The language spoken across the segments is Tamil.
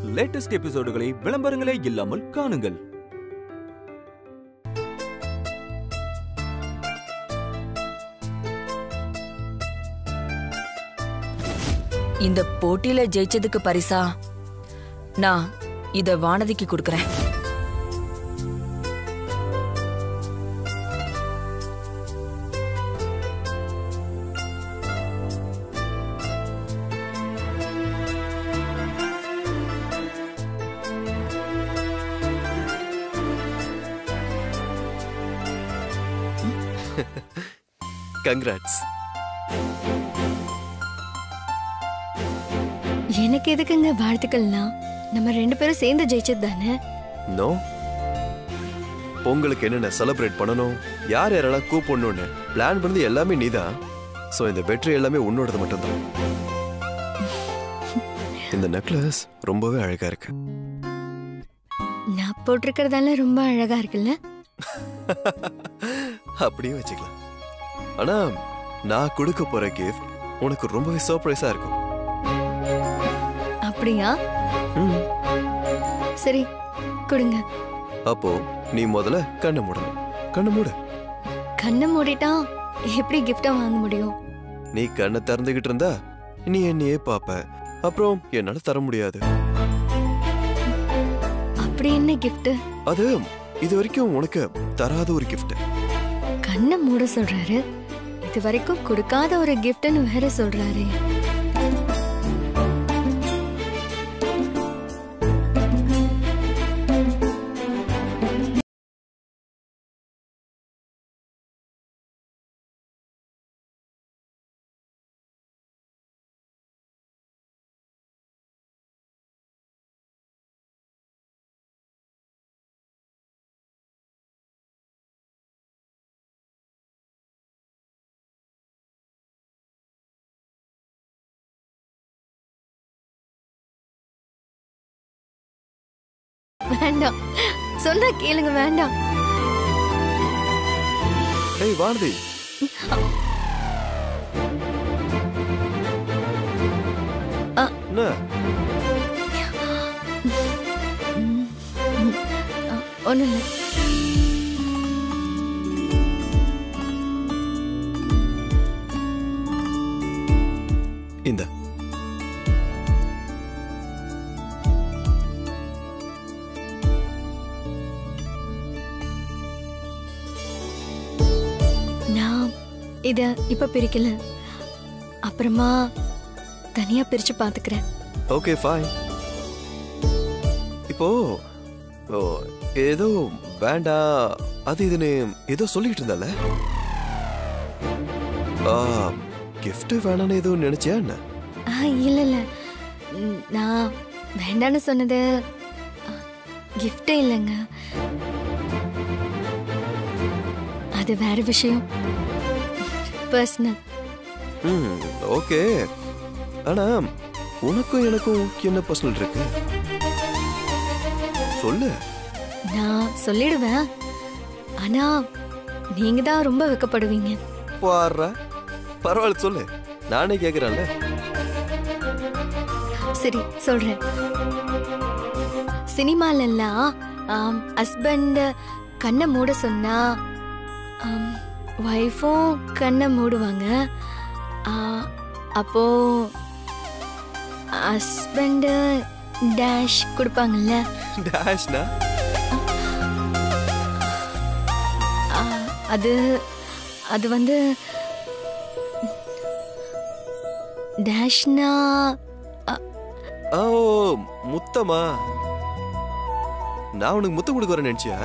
லேட்டஸ்ட் எபிசோடுகளை விளம்பரங்களே இல்லாமல் காணுங்கள் இந்த போட்டியில ஜெயிச்சதுக்கு பரிசா நான் இத வானதிக்கு கொடுக்கறேன் கங்க்ராட்ஸ் எனக்கு எதுக்குங்க வாழ்த்துக்கள்லாம் நம்ம ரெண்டு பேரும் சேர்ந்து ஜெயிச்சது தானே நோ பொங்கலுக்கு என்னென்ன செலிப்ரேட் பண்ணணும் யார் யாரெல்லாம் கூப்பிடணும்னு பிளான் பண்ணது எல்லாமே நீதான் ஸோ இந்த வெற்றி எல்லாமே உன்னோடது மட்டும்தான் இந்த நெக்லஸ் ரொம்பவே அழகா இருக்கு நான் போட்டிருக்கிறதெல்லாம் ரொம்ப அழகா இருக்குல்ல அப்படியே வச்சுக்கலாம் ஆனா நான் கொடுக்க போற கிஃப்ட் உனக்கு ரொம்பவே சர்ப்ரைஸா இருக்கும் அப்படியா ம். சரி கொடுங்க அப்போ நீ முதல்ல கண்ணை மூடணும் கண்ணை மூடு கண்ணை மூடிட்டா எப்படி கிஃப்டா வாங்க முடியும் நீ கண்ணை திறந்துகிட்டு இருந்தா நீ என்னையே பாப்ப அப்புறம் என்னால தர முடியாது அப்படி என்ன கிஃப்ட் அது இது வரைக்கும் உனக்கு தராத ஒரு gift கண்ணை மூட சொல்றாரு இது வரைக்கும் கொடுக்காத ஒரு கிஃப்ட்னு வேற சொல்றாரு வேண்டாம் சொன்னா கேளுங்க வேண்டாம் ஏய் வானதி அ. என்ன ஒண்ணு இல்ல இந்த நான் இத இப்ப பிரிக்கல அப்புறமா தனியா பிரிச்சு பாத்துக்கிறேன் ஓகே ஃபைன் இப்போ ஓ, ஏதோ வேண்டாம் அது இதுன்னு ஏதோ சொல்லிட்டு இருந்தால gift வேணான்னு ஏதோ நினைச்சியா என்ன ஆ, இல்ல இல்ல ம், நான் வேண்டான்னு சொன்னது கிஃப்டே இல்லைங்க அது வேற விஷயம் பர்சனல் ம் ஓகே ஆனா உனக்கும் எனக்கும் என்ன பர்சனல் இருக்கு சொல்லு நான் சொல்லிடுவேன் ஆனா நீங்க தான் ரொம்ப வெக்கப்படுவீங்க பாடுறா பரவாயில்ல சொல்லு நானே கேக்குறேன்ல சரி சொல்றேன் சினிமால எல்லாம் ஹஸ்பண்ட் கண்ணை மூட சொன்னா ஒய்ஃபும் கண்ணை மூடுவாங்க ஆ, அப்போ ஹஸ்பண்ட் டேஷ் கொடுப்பாங்கல்ல டேஷ்னா ஆ, அது அது வந்து டேஷ்னா ஓ முத்தமா நான் உனக்கு முத்தம் கொடுக்க வரேன் நினைச்சியா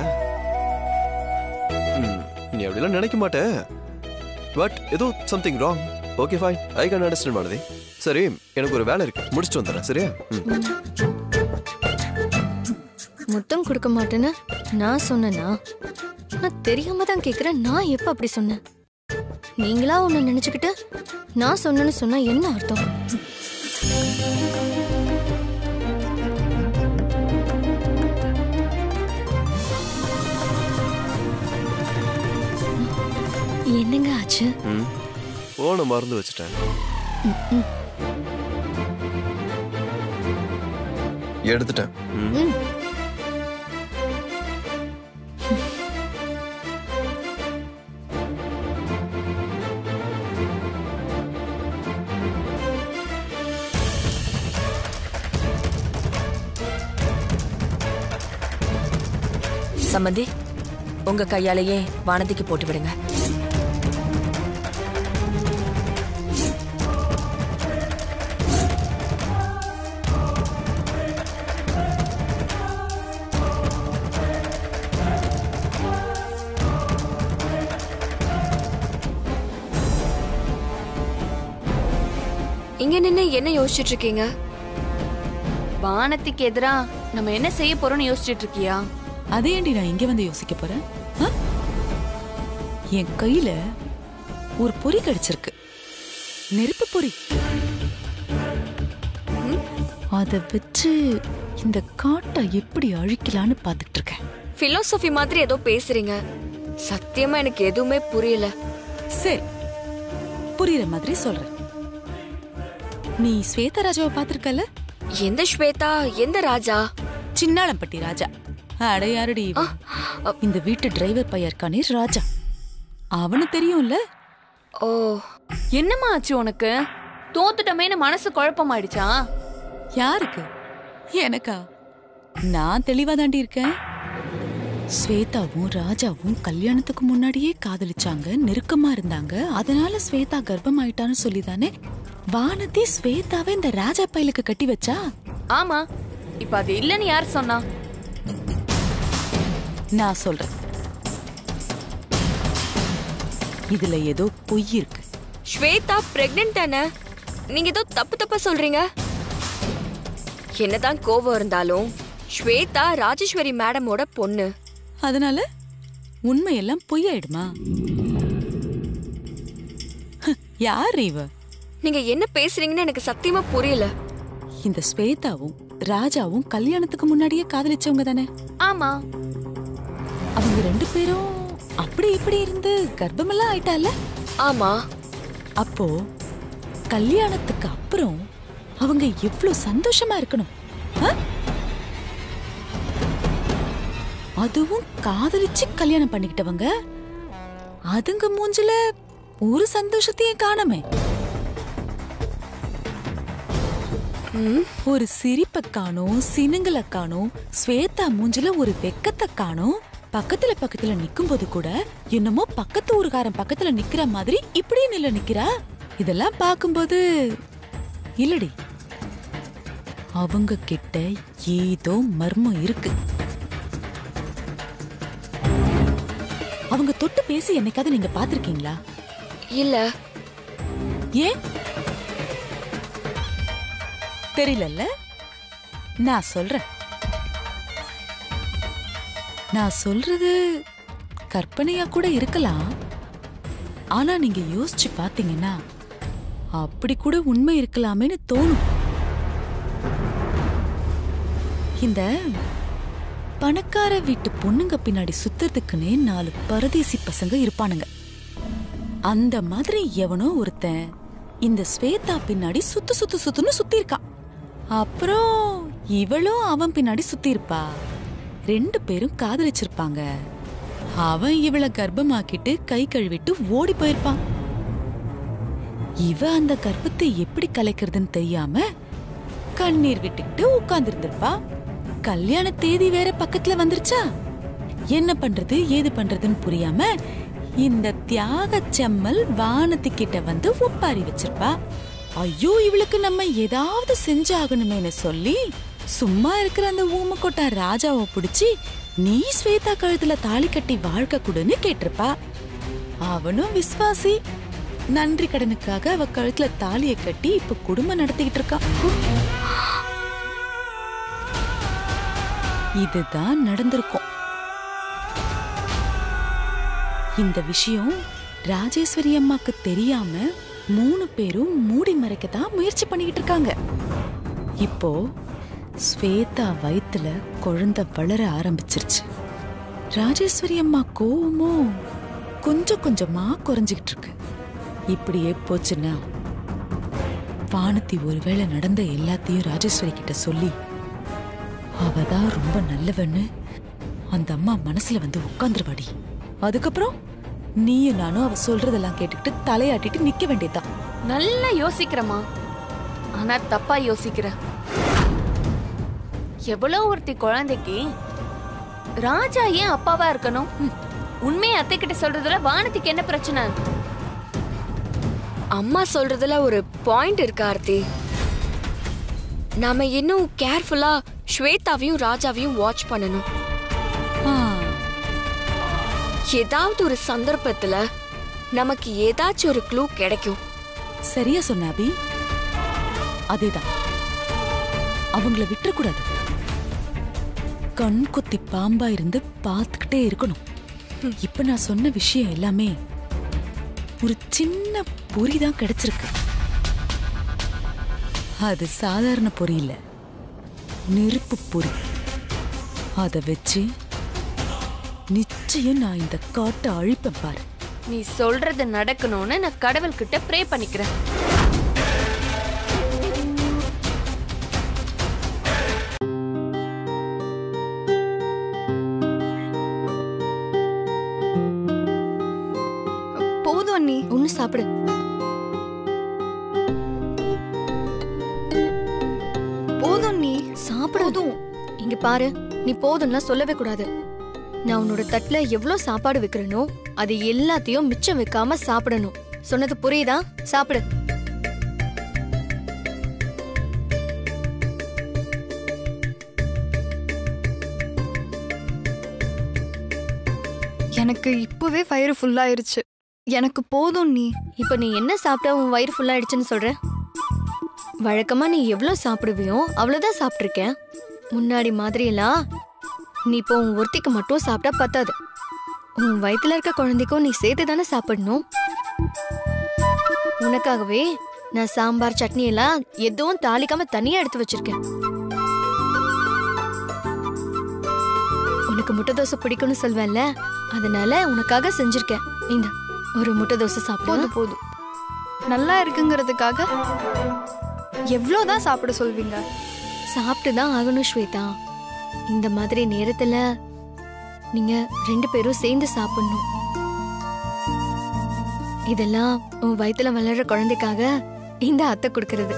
ம், நீ அப்படிலாம் நினைக்க மாட்ட பட் ஏதோ something wrong okay fine I can understand Malathi சரி எனக்கு ஒரு வேலை இருக்கு முடிச்சுட்டு வந்துடுறேன் சரியா ம். முத்தம் கொடுக்க மாட்டேன்னு நான் சொன்னேனா நான் தெரியாம தான் கேக்குறேன் நான் எப்ப அப்படி சொன்னேன் நீங்களா ஒண்ணு நினைச்சுக்கிட்டு நான் சொன்னேன்னு சொன்னா என்ன அர்த்தம் என்னங்க ஆச்சு ம் போனை மறந்து வச்சுட்டேன் எடுத்துட்டேன் ம். சம்மந்தி உங்க கையாலேயே வானதிக்கு போட்டு விடுங்க இங்க நின்னு என்ன யோசிச்சுட்டு இருக்கீங்க வானத்துக்கு எதிரா நம்ம என்ன செய்ய போறோம்னு யோசிச்சுட்டு இருக்கியா அதே ஏண்டி நான் இங்க வந்து யோசிக்க போறேன் ஆ? என் கையில ஒரு பொறி கிடைச்சிருக்கு நெருப்பு பொறி அத வச்சு இந்த காட்டை எப்படி அழிக்கலான்னு பாத்துட்டு இருக்கேன் பிலோசபி மாதிரி ஏதோ பேசுறீங்க சத்தியமா எனக்கு எதுவுமே புரியல சரி புரியுற மாதிரி சொல்றேன் நீ ஸ்வேதராஜாவை பாத்திருக்கல எந்த ஸ்வேதா எந்த ராஜா சின்னாளம்பட்டி ராஜா அட யாருடி இவன்? இந்த வீட்டு டிரைவர் பையன் இருக்கானே ராஜா அவனு தெரியும்ல ஓ என்னம்மா ஆச்சு உனக்கு தோத்துட்டமேனு மனசு குழப்பமாயிடுச்சா யாருக்கு எனக்கா நான் தெளிவா தாண்டி இருக்கேன் ஸ்வேதாவும் ராஜாவும் கல்யாணத்துக்கு முன்னாடியே காதலிச்சாங்க நெருக்கமா இருந்தாங்க அதனால ஸ்வேதா கர்ப்பம் ஆயிட்டான்னு சொல்லிதானே வானதி ஸ்வேதாவை இந்த ராஜா பையலுக்கு கட்டி வச்சா ஆமா இப்ப அது இல்லன்னு யார் சொன்னா நான் சொல்றேன் இதுல ஏதோ பொய் இருக்கு ஸ்வேதா பிரெக்னென்ட் தானே நீங்க ஏதோ தப்பு தப்பா சொல்றீங்க என்னதான் கோவம் இருந்தாலும் ஸ்வேதா ராஜேஸ்வரி மேடமோட பொண்ணு அதனால உண்மையெல்லாம் பொய் ஆயிடுமா யார் இவ நீங்க என்ன பேசுறீங்கன்னு எனக்கு சத்தியமா புரியல இந்த ஸ்வேதாவும் ராஜாவும் கல்யாணத்துக்கு முன்னாடியே காதலிச்சவங்க தானே ஆமா அவங்க ரெண்டு பேரும் அப்படி இப்படி இருந்து கர்ப்பமெல்லாம் ஆயிட்டால ஆமா அப்போ கல்யாணத்துக்கு அப்புறம் அவங்க எவ்வளவு சந்தோஷமா இருக்கணும் ஆ? அதுவும் காதலிச்சு கல்யாணம் பண்ணிக்கிட்டவங்க அதுங்க மூஞ்சில ஒரு சந்தோஷத்தையும் காணமே ஒரு சிரிப்பை காணோம் சினுங்களை காணோம் ஸ்வேதா மூஞ்சில ஒரு வெக்கத்தை காணோம் பக்கத்துல பக்கத்துல நிக்கும்போது கூட என்னமோ பக்கத்து ஊருக்காரன் பக்கத்துல நிக்கிற மாதிரி இப்படியே நில நிக்கிறா இதெல்லாம் பார்க்கும்போது இல்லடி அவங்க கிட்ட ஏதோ மர்மம் இருக்கு அவங்க தொட்டு பேசி என்னைக்காவது நீங்க பாத்திருக்கீங்களா இல்ல ஏன் தெரியலல்ல நான் சொல்றேன் நான் சொல்றது கற்பனையா கூட இருக்கலாம் ஆனா நீங்க யோசிச்சு பாத்தீங்கன்னா அப்படி கூட உண்மை இருக்கலாமேன்னு தோணும் இந்த பணக்கார வீட்டு பொண்ணுங்க பின்னாடி சுத்துறதுக்குன்னே நாலு பரதேசி பசங்க இருப்பானுங்க அந்த மாதிரி எவனோ ஒருத்தன் இந்த ஸ்வேதா பின்னாடி சுத்து சுத்து சுத்துன்னு சுத்தி இருக்கான் அப்புறம் இவளும் அவன் பின்னாடி சுத்தி இருப்பா ரெண்டு பேரும் காதலிச்சிருப்பாங்க அவன் இவள கர்ப்பமாக்கிட்டு கை கழுவிட்டு ஓடி போயிருப்பான் இவ அந்த கர்ப்பத்தை எப்படி கலைக்கிறதுன்னு தெரியாம கண்ணீர் விட்டுக்கிட்டு உட்கார்ந்துருந்திருப்பா கல்யாண தேதி வேற பக்கத்துல வந்துருச்சா என்ன பண்றது ஏது பண்றதுன்னு புரியாம இந்த தியாக செம்மல் வானத்து கிட்ட வந்து ஒப்பாரி வச்சிருப்பா ஐயோ இவளுக்கு நம்ம ஏதாவது செஞ்சாகணுமேனு சொல்லி சும்மா இருக்கிற அந்த ஊமக்கொட்டா ராஜாவை பிடிச்சி நீ ஸ்வேதா கழுத்துல தாலி கட்டி வாழ்க்கை கொடுன்னு கேட்டிருப்பா அவனும் விஸ்வாசி நன்றி கடனுக்காக அவ கழுத்துல தாலியை கட்டி இப்ப குடும்பம் நடத்திக்கிட்டு இருக்கான் இதுதான் நடந்திருக்கும் இந்த விஷயம் ராஜேஸ்வரி அம்மாக்கு தெரியாம மூணு பேரும் மூடி மறைக்க தான் முயற்சி பண்ணிக்கிட்டு இருக்காங்க இப்போ ஸ்வேதா வயித்துல குழந்தை வளர ஆரம்பிச்சிருச்சு ராஜேஸ்வரி அம்மா கோவமோ கொஞ்சம் கொஞ்சமா குறைஞ்சிக்கிட்டு இருக்கு இப்படியே போச்சுன்னா வானதி ஒருவேளை நடந்த எல்லாத்தையும் ராஜேஸ்வரி கிட்ட சொல்லி அவ தான் ரொம்ப நல்லவன்னு அந்த அம்மா மனசுல வந்து உட்காந்துருவாடி அதுக்கப்புறம் நீயும் நானும் அவ சொல்றதெல்லாம் கேட்டுக்கிட்டு தலையாட்டிட்டு நிக்க வேண்டியதுதான் நல்லா யோசிக்கிறமா ஆனா தப்பா யோசிக்கிற எவ்வளோ ஒருத்தி குழந்தைக்கு ராஜா ஏன் அப்பாவா இருக்கணும் உண்மையை அத்தை கிட்ட சொல்றதுல வானத்துக்கு என்ன பிரச்சனை அம்மா சொல்றதுல ஒரு பாயிண்ட் இருக்கு ஆர்த்தி நாம இன்னும் கேர்ஃபுல்லா ஸ்வேதாவையும் ராஜாவையும் வாட்ச் பண்ணணும் ஆ, ஏதாவது ஒரு சந்தர்ப்பத்துல நமக்கு ஏதாச்சும் ஒரு க்ளூ கிடைக்கும் சரியா சொன்ன அபி அதேதான் அவங்கள விட்டுறக்கூடாது கண் கொத்தி பாம்பா இருந்து பார்த்துக்கிட்டே இருக்கணும் இப்ப நான் சொன்ன விஷயம் எல்லாமே ஒரு சின்ன பொறி தான் கிடைச்சிருக்கு அது சாதாரண பொறி இல்ல நெருப்பு பொறி அத வச்சு நிச்சயம் நான் இந்த காட்டை அழிப்பேன் பாரு நீ சொல்றது நடக்கணும்னு நான் கடவுள்கிட்ட ப்ரே பண்ணிக்கிறேன் போதும் நீ ஒன்னு சாப்பிடு போதும் நீ சாப்பிடுதும் இங்க பாரு நீ போதும்லாம் சொல்லவே கூடாது நான் உன்னோட தட்டுல எவ்வளவு சாப்பாடு வைக்கிறேனோ அது எல்லாத்தையும் மிச்சம் வைக்காம சாப்பிடணும் சொன்னது புரியுதா சாப்பிடு எனக்கு இப்பவே வயிறு ஃபுல்லாயிருச்சு எனக்கு போதும் நீ இப்ப நீ என்ன சாப்பிட்டா உன் வயிறு ஃபுல்லா ஆயிடுச்சுன்னு சொல்ற வழக்கமா நீ எவ்வளவு சாப்பிடுவியோ அவ்வளவுதான் சாப்பிட்டிருக்கேன் முன்னாடி மாதிரி எல்லாம் நீ இப்போ உன் ஒருத்திக்கு மட்டும் சாப்பிட்டா பத்தாது உன் வயித்துல இருக்க குழந்தைக்கும் நீ சேர்த்து தானே சாப்பிடணும் உனக்காகவே நான் சாம்பார் சட்னி எல்லாம் எதுவும் தாளிக்காம தனியா எடுத்து வச்சிருக்கேன் உனக்கு முட்டை தோசை பிடிக்கும்னு சொல்வேன்ல அதனால உனக்காக செஞ்சிருக்கேன் இந்த ஒரு முட்டை தோசை சாப்பிடு போதும் போதும் நல்லா இருக்குங்கிறதுக்காக எவ்வளோதான் சாப்பிட சொல்வீங்க சாப்பிட்டு தான் ஆகணும் ஸ்வேதா இந்த மாதிரி நேரத்துல நீங்க ரெண்டு பேரும் சேர்ந்து சாப்பிடணும் இதெல்லாம் உன் வயித்துல வளர்ற குழந்தைக்காக இந்த அத்தை கொடுக்கறது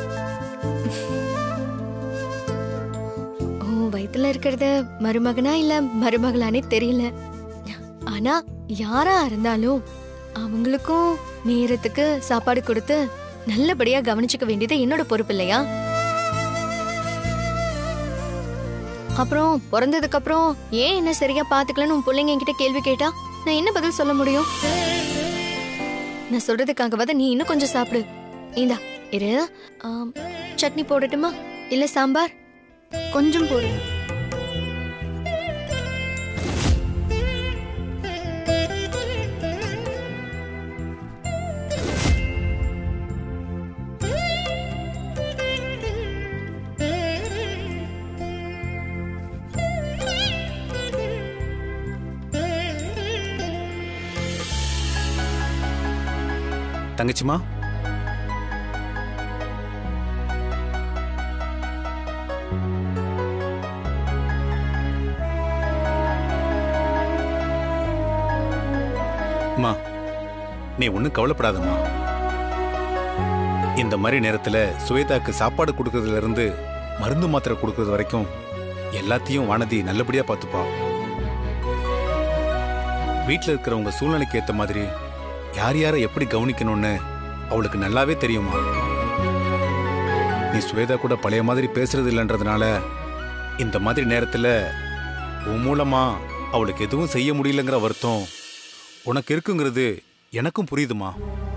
உன் வயித்துல இருக்கிறது மருமகனா இல்ல மருமகளானே தெரியல ஆனா யாரா இருந்தாலும் அவங்களுக்கும் நேரத்துக்கு சாப்பாடு கொடுத்து நல்லபடியா கவனிச்சுக்க வேண்டியது என்னோட பொறுப்பு இல்லையா அப்புறம் பிறந்ததுக்கு அப்புறம் ஏன் என்ன சரியா பாத்துக்கலன்னு உன் பிள்ளைங்க என்கிட்ட கேள்வி கேட்டா நான் என்ன பதில் சொல்ல முடியும் நான் சொல்றதுக்காகவாத நீ இன்னும் கொஞ்சம் சாப்பிடு இந்தா இரு ஆம், சட்னி போடட்டுமா இல்ல சாம்பார் கொஞ்சம் போடுங்க தங்கச்சிமா அம்மா நீ ஒன்றும் கவலைப்படாதம்மா இந்த மாதிரி நேரத்தில் சுவேதாக்கு சாப்பாடு கொடுக்கறதுல இருந்து மருந்து மாத்திரை கொடுக்கறது வரைக்கும் எல்லாத்தையும் வானதி நல்லபடியா பார்த்துப்பா வீட்டில் இருக்கிறவங்க சூழ்நிலைக்கு ஏற்ற மாதிரி யார் யாரை எப்படி கவனிக்கணும்னு அவளுக்கு நல்லாவே தெரியுமா நீ சுவேதா கூட பழைய மாதிரி பேசுறது இல்லைன்றதுனால இந்த மாதிரி நேரத்தில் உன் மூலமா அவளுக்கு எதுவும் செய்ய முடியலங்கிற வருத்தம் உனக்கு இருக்குங்கிறது எனக்கும் புரியுதுமா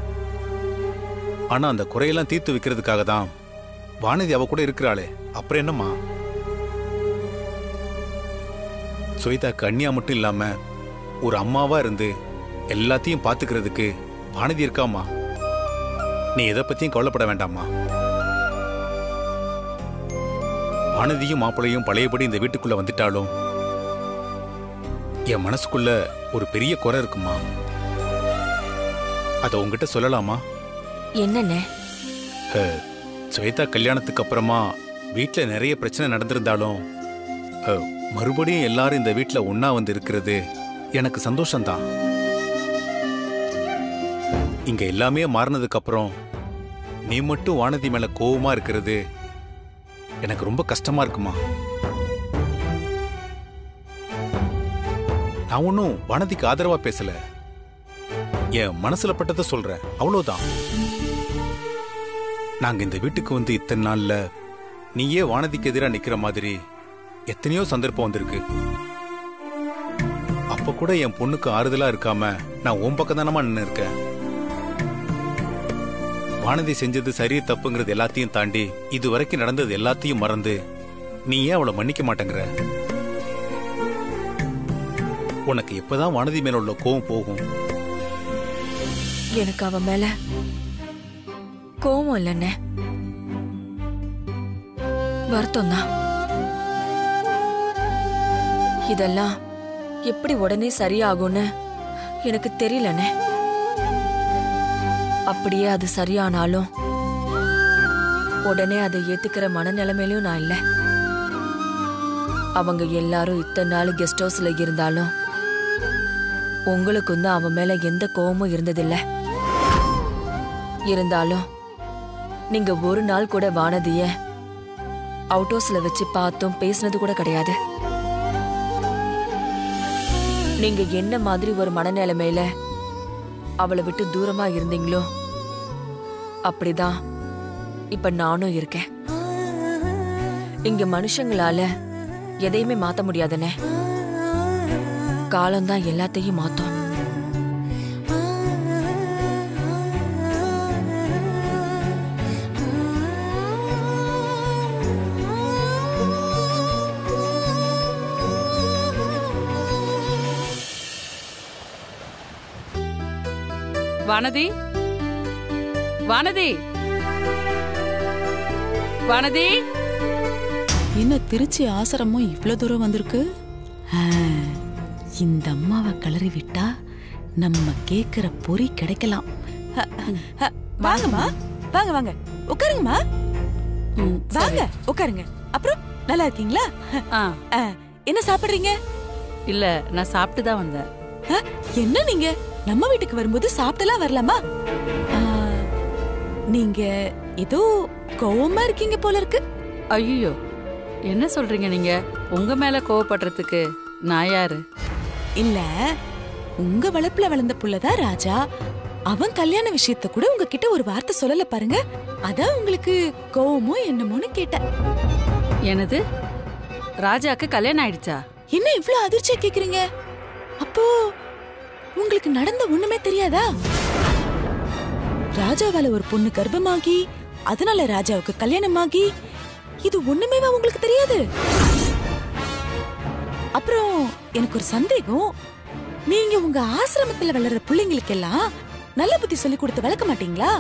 ஆனா அந்த குறையெல்லாம் தீர்த்து வைக்கிறதுக்காக தான் வானதி அவ கூட இருக்கிறாளே அப்புறம் என்னம்மா சுவேதா கன்னியா மட்டும் இல்லாம ஒரு அம்மாவா இருந்து எல்லாத்தையும் பாத்துக்கிறதுக்கு வானதி இருக்காமா நீ எதை பத்தியும் கவலைப்பட வேண்டாமா வானதியும் மாப்பிளையும் பழையபடி இந்த வீட்டுக்குள்ள வந்துட்டாலும் என் மனசுக்குள்ள ஒரு பெரிய குறை இருக்குமா அதை உங்ககிட்ட சொல்லலாமா என்னண்ணே ஸ்வேதா கல்யாணத்துக்கு அப்புறமா வீட்டில் நிறைய பிரச்சனை நடந்திருந்தாலும் அஹ், மறுபடியும் எல்லாரும் இந்த வீட்ல ஒண்ணா வந்து இருக்கிறது எனக்கு சந்தோஷம்தான் இங்க எல்லாமே மாறினதுக்கு அப்புறம் நீ மட்டும் வானதி மேல கோவமா இருக்கிறது எனக்கு ரொம்ப கஷ்டமா இருக்குமா நான் ஒன்றும் வானதிக்கு ஆதரவா பேசல என் மனசுல பட்டதை சொல்றேன் அவ்வளவுதான் நாங்க இந்த வீட்டுக்கு வந்து இத்தனை நாள்ல நீயே வானதிக்கு எதிரா நிக்கிற மாதிரி எத்தனையோ சந்தர்ப்பம் வந்திருக்கு அப்ப கூட என் பொண்ணுக்கு ஆறுதலா இருக்காம நான் உன் பக்கம் தானமா நின்று இருக்கேன் வானதி செஞ்சது சரி தப்புங்கிறது எல்லாத்தையும் தாண்டி இது வரைக்கும் நடந்தது எல்லாத்தையும் மறந்து நீ ஏன் அவளை மன்னிக்க மாட்டேங்கிற உனக்கு எப்பதான் வானதி மேல உள்ள கோவம் போகும் எனக்கு அவ மேல கோவம் இல்லைண்ணே வருத்தம் தான் இதெல்லாம் எப்படி உடனே சரியாகும்னு எனக்கு தெரியலண்ணே அப்படியே அது சரியானாலும் உடனே அதை ஏத்துக்கிற மனநிலைமையிலும் நான் இல்ல அவங்க எல்லாரும் இத்தனை நாள் கெஸ்ட் ஹவுஸ்ல இருந்தாலும் உங்களுக்கும் தான் அவன் மேல எந்த கோவமும் இருந்ததில்ல இருந்தாலும் நீங்க ஒரு நாள் கூட வானதிய அவுட் ஹவுஸ்ல வச்சு பார்த்தும் பேசினது கூட கிடையாது நீங்க என்ன மாதிரி ஒரு மனநிலைமையில அவளை விட்டு தூரமா இருந்தீங்களோ அப்படிதான் இப்ப நானும் இருக்கேன் இங்க மனுஷங்களால எதையுமே மாத்த முடியாதுனே காலம்தான் எல்லாத்தையும் மாத்தும் வானதி வானதி வானதி என்ன திருச்சி ஆசிரமம் இவ்ளோ தூரம் வந்திருக்கு ஆ, இந்த அம்மாவை கிளறி விட்டா நம்ம கேக்குற பொறி கிடைக்கலாம் அ, அ, வாங்கம்மா வாங்க வாங்க உட்காருங்கம்மா வாங்க உட்காருங்க அப்புறம் நல்லா இருக்கீங்களா ஆ அ, என்ன சாப்பிடுறீங்க இல்ல நான் சாப்பிட்டு தான் வந்தேன் அ, என்ன நீங்க நம்ம வீட்டுக்கு வரும்போது சாப்பிட்டலாம் வரலாமா ஆ, நீங்க ஏதோ கோவமா இருக்கீங்க போல இருக்கு ஐயோ என்ன சொல்றீங்க நீங்க உங்க மேல கோவப்படுறதுக்கு நான் யாரு இல்ல உங்க வளப்புல வளர்ந்த புள்ளதான் ராஜா அவன் கல்யாண விஷயத்த கூட உங்ககிட்ட ஒரு வார்த்தை சொல்லல பாருங்க அதான் உங்களுக்கு கோவமோ என்னமோன்னு கேட்டேன் எனது ராஜாக்கு கல்யாணம் ஆயிடுச்சா என்ன இவ்ளோ அதிர்ச்சியா கேக்குறீங்க அப்போ உங்களுக்கு நடந்த ஒண்ணுமே தெரியாதா ராஜாவால ஒரு பொண்ணு கர்ப்பமாகி அதனால ராஜாவுக்கு கல்யாணமாகி இது ஒண்ணுமேவா உங்களுக்கு தெரியாது அப்புறம் எனக்கு ஒரு சந்தேகம் நீங்க உங்க ஆசிரமத்துல வளர்ற பிள்ளைங்களுக்கெல்லாம் நல்ல புத்தி சொல்லி கொடுத்து வளர்க்க மாட்டீங்களா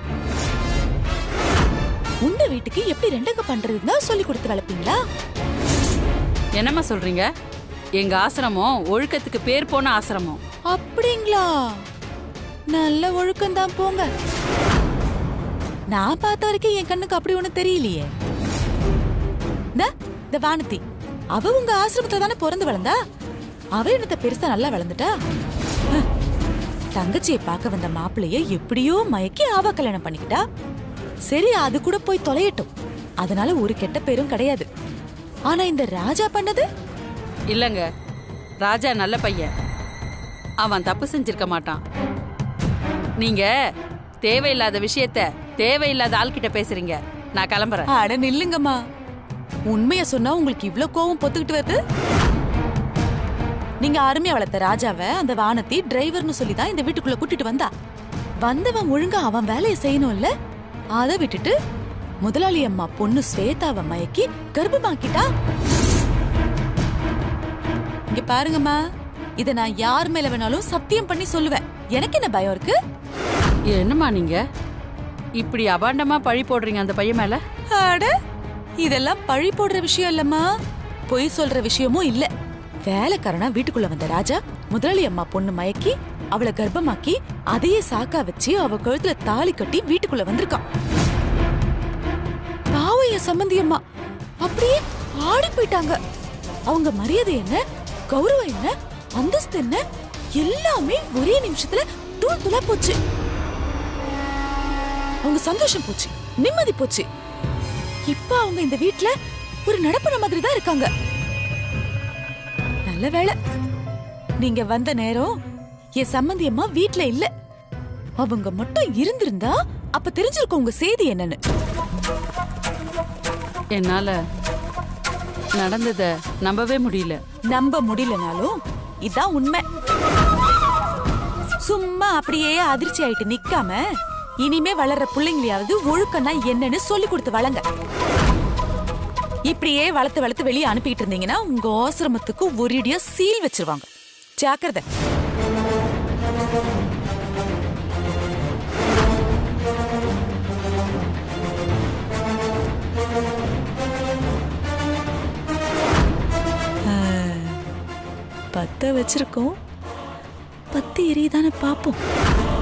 உங்க வீட்டுக்கு எப்படி ரெண்டங்க பண்றதுன்னா சொல்லி கொடுத்து வளர்ப்பீங்களா என்னம்மா சொல்றீங்க எங்க ஆசிரமம் ஒழுக்கத்துக்கு பேர் போன ஆசிரமம் அப்படிங்களா நல்ல ஒழுக்கம் தான் போங்க நான் பார்த்த வரைக்கும் என் கண்ணுக்கு அப்படி ஒண்ணு தெரியலையே இந்த இந்த வானதி அவ உங்க ஆசிரமத்துல தானே பிறந்து வளர்ந்தா அவ என்னத்த பெருசா நல்லா வளர்ந்துட்டா ஹ். தங்கச்சியை பார்க்க வந்த மாப்பிளைய எப்படியோ மயக்கி அவ கல்யாணம் பண்ணிக்கிட்டா சரி அது கூட போய் தொலையட்டும் அதனால ஒரு கெட்ட பேரும் கிடையாது ஆனா இந்த ராஜா பண்ணது இல்லங்க ராஜா நல்ல பையன் அவன் தப்பு செஞ்சிருக்க மாட்டான் நீங்க தேவையில்லாத விஷயத்த தேவையில்லாத ஆள்கிட்ட பேசுறீங்க நான் கிளம்புறேன் அட நில்லுங்கம்மா உண்மைய சொன்னா உங்களுக்கு இவ்ளோ கோவம் பொத்துக்கிட்டு வருது நீங்க அருமையா வளர்த்த ராஜாவை அந்த வானத்தி டிரைவர்னு சொல்லி தான் இந்த வீட்டுக்குள்ள கூட்டிட்டு வந்தா வந்தவன் ஒழுங்கா அவன் வேலையை செய்யணும்ல அதை விட்டுட்டு முதலாளி அம்மா பொண்ணு ஸ்வேதாவை மயக்கி கர்ப்பமாக்கிட்டா இங்க பாருங்கம்மா இத நான் யார் மேல வேணாலும் சத்தியம் பண்ணி சொல்லுவேன் எனக்கு என்ன பயம் இருக்கு என்னம்மா நீங்க இப்படி அபாண்டமா பழி போடுறீங்க அந்த பையன் மேல அட இதெல்லாம் பழி போடுற விஷயம் இல்லம்மா பொய் சொல்ற விஷயமும் இல்ல வேலைக்காரனா வீட்டுக்குள்ள வந்த ராஜா முதலாளி அம்மா பொண்ணு மயக்கி அவளை கர்ப்பமாக்கி அதையே சாக்கா வச்சு அவ கழுத்துல தாலி கட்டி வீட்டுக்குள்ள வந்திருக்கான் பாவம் என் சம்பந்தி அம்மா அப்படியே ஆடி போயிட்டாங்க அவங்க மரியாதை என்ன கௌரவம் என்ன அந்தஸ்து என்ன எல்லாமே ஒரே நிமிஷத்துல தூள் துளா போச்சு அவங்க சந்தோஷம் போச்சு நிம்மதி போச்சு இப்ப அவங்க இந்த வீட்ல ஒரு நடப்புற மாதிரி தான் இருக்காங்க நல்ல வேளை நீங்க வந்த நேரம் என் சம்மந்தி அம்மா வீட்ல இல்ல அவங்க மட்டும் இருந்திருந்தா அப்ப தெரிஞ்சிருக்கும் உங்க செய்தி என்னன்னு என்னால நடந்தத நம்பவே முடியல நம்ப முடியலனாலும் இதான் உண்மை சும்மா அப்படியே அதிர்ச்சி ஆயிட்டு நிக்காம இனிமே வளர்ற பிள்ளைங்களையாவது ஒழுக்கம்னா என்னன்னு சொல்லி கொடுத்து வளங்க இப்படியே வளர்த்து வளர்த்து வெளியே அனுப்பிட்டு இருந்தீங்கன்னா உங்க ஆசிரமத்துக்கு ஒரேடியா சீல் வச்சிருவாங்க ஜாக்கிரதை ஆ, பத்த வச்சிருக்கோம் பத்து எரியுதானே பாப்போம்